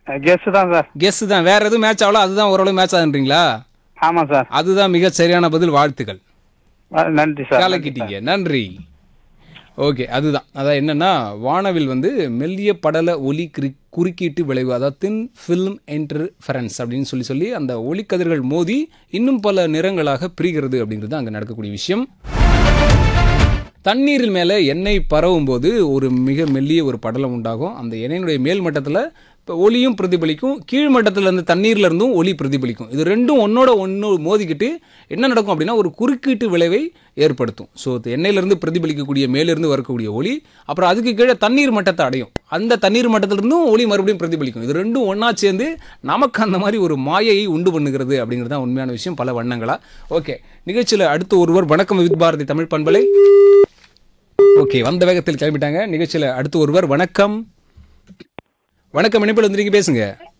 Guess தான் sir guess தான் வேற எதுவும் மேட்ச் ஆகல அதுதான் ஓரளவு மேட்ச் ஆகுன்றீங்களா ஆமாம் சார் அதுதான் மிக சரியான பதில் வாழ்த்துக்கள் அஹ், நன்றி சார் நன்றி கலக்கிட்டீங்க நன்றி ஓகே அதுதான் அதான் என்னன்னா வானவில் வந்து மெல்லிய படல ஒலி கிரி குறுக்கீட்டு விளைவு அதாவது தின் ஃபில்ம் இன்டர்ஃபரன்ஸ் அப்படின்னு சொல்லி சொல்லி அந்த ஒளிக்கதிர்கள் மோதி இன்னும் பல நிறங்களாக பிரிகிறது அப்படிங்கிறது அங்கே நடக்கக்கூடிய விஷயம் தண்ணீரில் மேலே எண்ணெய் பரவும் போது ஒரு மிக மெல்லிய ஒரு படலம் உண்டாகும் அந்த எண்ணெயினுடைய மேல் மட்டத்தில் இப்போ ஒளியும் பிரதிபலிக்கும் கீழ் மட்டத்தில் இருந்து தண்ணீர்ல இருந்தும் ஒளி பிரதிபலிக்கும் இது ரெண்டும் ஒன்னோட ஒன்று மோதிக்கிட்டு என்ன நடக்கும் அப்படின்னா ஒரு குறுக்கீட்டு விளைவை ஏற்படுத்தும் ஸோ எண்ணெயிலிருந்து பிரதிபலிக்கக்கூடிய மேலிருந்து வரக்கூடிய ஒளி அப்புறம் அதுக்கு கீழே தண்ணீர் மட்டத்தை அடையும் அந்த தண்ணீர் மட்டத்திலிருந்தும் ஒளி மறுபடியும் பிரதிபலிக்கும் இது ரெண்டும் ஒன்றா சேர்ந்து நமக்கு அந்த மாதிரி ஒரு மாயையை உண்டு பண்ணுகிறது அப்படிங்கிறது தான் உண்மையான விஷயம் பல வண்ணங்களா ஓகே நிகழ்ச்சியில் அடுத்து ஒருவர் வணக்கம் வித் பாரதி தமிழ் பண்பலை ஓகே வந்த வேகத்தில் கிளம்பிட்டாங்க நிகழ்ச்சியில் அடுத்து ஒருவர் வணக்கம் வணக்கம் இணைப்பில் வந்து நீங்க பேசுங்க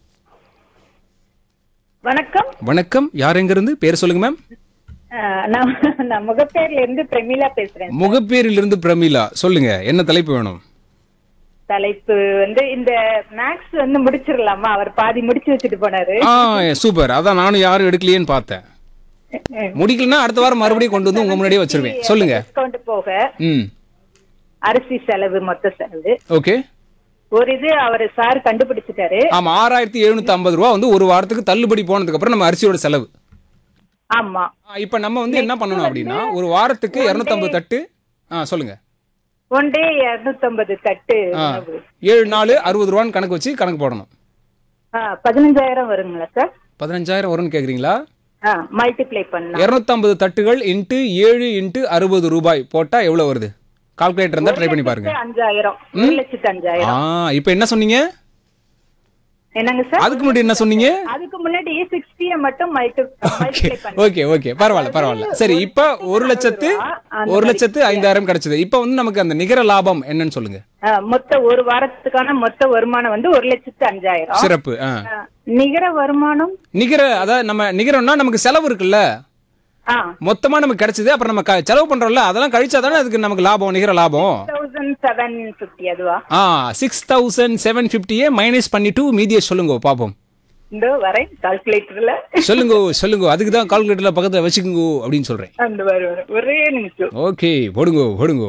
வணக்கம் வணக்கம் யார் எங்க இருந்து பேர் சொல்லுங்க மேம் அஹ் நான் நான் முகப்பேர்ல இருந்து பிரமிளா பேசுறேன் முகப்பேரிலிருந்து பிரமிளா சொல்லுங்க என்ன தலைப்பு வேணும் தலைப்பு வந்து இந்த மேக்ஸ் வந்து முடிச்சிடலாமா அவர் பாதி முடிச்சு வச்சுட்டு போனாரு ஆ சூப்பர் அதான் நானும் யாரும் எடுக்கலையேன்னு பார்த்தேன் முடிக்கலன்னா அடுத்த வாரம் மறுபடியும் கொண்டு வந்து உங்க முன்னாடியே வச்சிருவேன் சொல்லுங்க டிஸ்கவுண்ட் போக ம் அரிசி செலவு மொத்த செலவு ஓகே ஒரு இது அவர் சார் கண்டுபிடிச்சிட்டாரு ஆமா ஆறாயிரத்தி எழுநூத்தி ஐம்பது ரூபா வந்து ஒரு வாரத்துக்கு தள்ளுபடி போனதுக்கு அப்புறம் நம்ம அரிசியோட செலவு ஆமா ஆ, இப்ப நம்ம வந்து என்ன பண்ணணும் அப்படின்னா ஒரு வாரத்துக்கு இருநூத்தம்பது தட்டு ஆ சொல்லுங்க ஒன் டே இருநூத்தம்பது தட்டு ஆ உணவு. ஏழு நாலு அறுபது ரூபான்னு கணக்கு வச்சு கணக்கு போடணும் ஆ, பதினஞ்சாயிரம் வருங்களா சார் பதினஞ்சாயிரம் வரும்னு கேக்குறீங்களா மல்டிப்ளை பண்ணலாம் இருநூத்தம்பது தட்டுகள் இன்ட்டு ஏழு இன்ட்டு அறுபது ரூபாய் போட்டா எவ்வளவு வருது கால்குலேட்டர் இருந்தா ட்ரை பண்ணி பாருங்க அஞ்சாயிரம் ஒரு லட்சத்து ஆ அஞ்சாயிரம் இப்போ என்ன சொன்னீங்க என்னங்க சார் அதுக்கு முன்னாடி என்ன சொன்னீங்க அதுக்கு முன்னாடி சிக்ஸ்டிய மட்டும் மல்டிப்ளை பண்ண ஓகே ஓகே பரவாயில்ல பரவாயில்ல சரி இப்ப ஒரு லட்சத்து ஒரு லட்சத்து ஐந்தாயிரம் கிடைச்சது இப்ப வந்து நமக்கு அந்த நிகர லாபம் என்னன்னு சொல்லுங்க ஆ, மொத்த ஒரு வாரத்துக்கான மொத்த வருமானம் வந்து ஒரு லட்சத்து அஞ்சாயிரம் சிறப்பு ஆ. ஆ, நிகர வருமானம் நிகர அதாவது நம்ம நிகரம்னா நமக்கு செலவு இருக்குல்ல ஆ மொத்தமா நமக்கு கிடைச்சது அப்புறம் நம்ம க- செலவு பண்றோம்ல அதெல்லாம் கழிச்சா தானே அதுக்கு நமக்கு லாபம் நிகர லாபம் தௌசண்ட் செவன் பிப்டி அதுவா ஆ சிக்ஸ் தௌசண்ட் செவன் ஃபிஃப்டியே மைனஸ் பண்ணிட்டு மீதியை சொல்லுங்க பாப்போம் இந்த வரேன் கால்குலேட்டர்ல சொல்லுங்க சொல்லுங்க அதுக்கு தான் கால்குலேட்டர்ல பக்கத்துல வச்சுக்கோங்க அப்படின்னு சொல்றேன் அந்த வர வர ஒரே நிமிஷம் ஓகே போடுங்க போடுங்க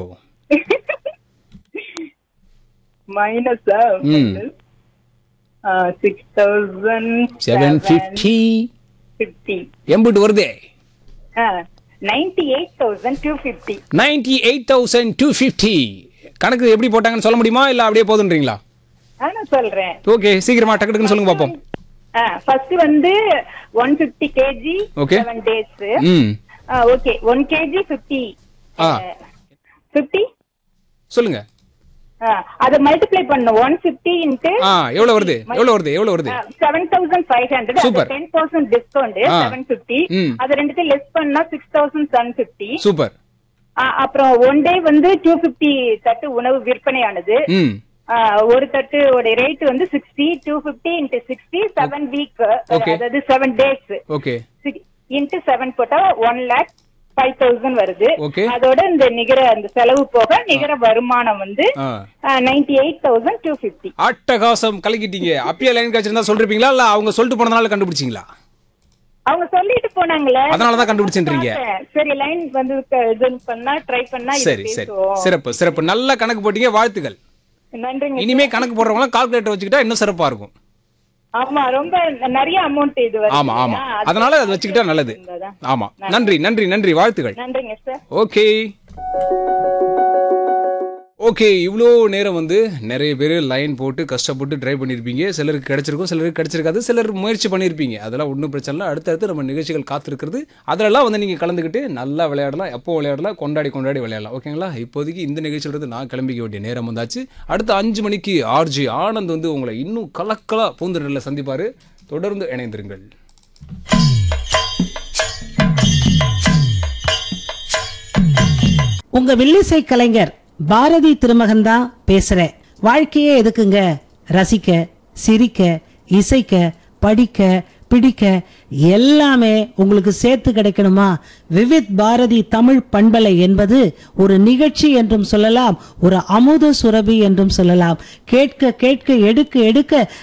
மைனஸா ம். Six thousand seven fifty fifty எம்பிட்டு வருதே ninety eight thousand two fifty ninety eight thousand two fifty கணக்கு எப்படி போட்டாங்கன்னு சொல்ல முடியுமா இல்ல அப்படியே போதுன்றீங்களா நான் சொல்றேன் ஓகே சீக்கிரமா டக்கு டக்குன்னு சொல்லுங்க பாப்போம் ஃபர்ஸ்ட் வந்து one fifty KG Okay. Seven days ம் ஓகே ஒன் கேஜி பிப்டி ஆ பிப்டி சொல்லுங்க அதை மல்டிப்ளை பண்ணும் ஒன் பிப்டி இன்ட்டு ஆ எவ்வளவு வருது எவ்வளவு வருது எவ்வளவு வருது seven thousand five hundred Super. Ten percent discount ஆ. செவன் பிப்டி ம். அது ரெண்டுத்தையும் லெஸ் பண்ணா six thousand seven fifty super அப்புறம் ஒன் டே வந்து டூ பிப்டி தட்டு உணவு விற்பனையானது ம் ஆ, ஒரு தட்டு ரேட் வந்து sixty two fifty into sixty seven week Okay. அதாவது seven days okay into seven போட்டா ஒன் லேக் ஃபைவ் தௌசண்ட் வருது Okay. அதோட இந்த நிகர அந்த செலவு போக நிகர வருமானம் வந்து ஆ ninety eight thousand two fifty அட்டகாசம் கலக்கிட்டீங்க அப்பயே லைன் கிடைச்சிருந்தா சொல்லிருப்பீங்களா இல்ல அவங்க சொல்லிட்டு போனதுனால கண்டுபிடிச்சீங்களா அவங்க சொல்லிட்டு போனாங்களே அதனாலதான் கண்டுபிடிச்சுன்றீங்க. பார்த்தேன். சரி லைன் வந்து க- இது பண்ணா ட்ரை பண்ணா இது சரி சரி பேசுவோம் சிறப்பு சிறப்பு நல்ல கணக்கு போட்டீங்க வாழ்த்துக்கள் நன்றிங்க இனிமே கணக்கு போடுறவங்க கால்குலேட்டர் வச்சுக்கிட்டா இன்னும் சிறப்பா இருக்கும் ஆமா ரொம்ப நிறைய அமௌண்ட் இது வருது ஆமா ஆமா இல்லையா? அது அதனால அதை வச்சுக்கிட்டா நல்லது இருந்ததா? ஆமா நன்றி நன்றி நன்றி வாழ்த்துக்கள் நன்றிங்க சார் ஓகே ஓகே இவ்வளோ நேரம் வந்து நிறைய பேர் லைன் போட்டு கஷ்டப்பட்டு ட்ரை பண்ணியிருப்பீங்க சிலருக்கு கிடைச்சிருக்கும் சிலருக்கு கிடைச்சிருக்காது சிலர் முயற்சி பண்ணியிருப்பீங்க அதெல்லாம் ஒன்றும் பிரச்சனை இல்லை அடுத்தடுத்து நம்ம நிகழ்ச்சிகள் காத்திருக்கிறது அதெல்லாம் வந்து நீங்கள் கலந்துக்கிட்டு நல்லா விளையாடலாம் எப்போ விளையாடலாம் கொண்டாடி கொண்டாடி விளையாடலாம் ஓகேங்களா இப்போதைக்கு இந்த நிகழ்ச்சியிலிருந்து நான் கிளம்பிக்க வேண்டிய நேரம் வந்தாச்சு அடுத்த அஞ்சு மணிக்கு ஆர்ஜி ஆனந்த் வந்து உங்களை இன்னும் கலக்கலா பூந்தொடரில் சந்திப்பார் தொடர்ந்து இணைந்திருங்கள் உங்க வில்லிசை கலைஞர் பாரதி திருமகன் தான் பேசுறேன் வாழ்க்கையே எதுக்குங்க ரசிக்க சிரிக்க இசைக்க படிக்க பிடிக்க எல்லாமே உங்களுக்கு சேர்த்து கிடைக்கணுமா விவித் பாரதி தமிழ் பண்பலை என்பது ஒரு நிகழ்ச்சி என்றும் சொல்லலாம் ஒரு அமுத சுரபி என்றும் சொல்லலாம் கேட்க கேட்க எடுக்க எடுக்க